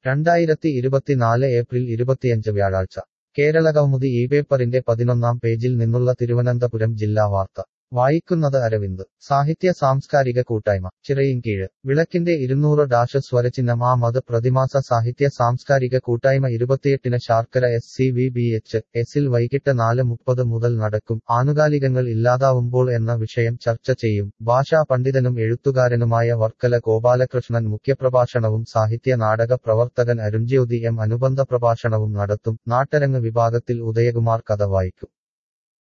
രണ്ടായിരത്തി ഇരുപത്തിനാല് ഏപ്രിൽ ഇരുപത്തിയഞ്ച് വ്യാഴാഴ്ച കേരളകൗമുദി ഈ പേപ്പറിന്റെ പതിനൊന്നാം പേജിൽ നിന്നുള്ള തിരുവനന്തപുരം ജില്ലാ വാർത്ത വായിക്കുന്നത് അരവിന്ദ് സാഹിത്യ സാംസ്കാരിക കൂട്ടായ്മ ചിറയിൻകീഴ് വിളക്കിന്റെ ഇരുന്നൂറ് ഡാഷ് സ്വരചിഹ്നം ആ മത് പ്രതിമാസ സാഹിത്യ സാംസ്കാരിക കൂട്ടായ്മ ഇരുപത്തിയെട്ടിന് Sarkara S C V B H എസിൽ വൈകിട്ട് നാല് മുപ്പത് മുതൽ നടക്കും ആനുകാലികങ്ങൾ ഇല്ലാതാവുമ്പോൾ എന്ന വിഷയം ചർച്ച ചെയ്യും ഭാഷാ പണ്ഡിതനും എഴുത്തുകാരനുമായ വർക്കല ഗോപാലകൃഷ്ണൻ മുഖ്യപ്രഭാഷണവും സാഹിത്യ നാടക പ്രവർത്തകൻ അരുൺജ്യോതി എം അനുബന്ധ പ്രഭാഷണവും നടത്തും നാട്ടരങ്ങ് വിഭാഗത്തിൽ ഉദയകുമാർ കഥ വായിക്കും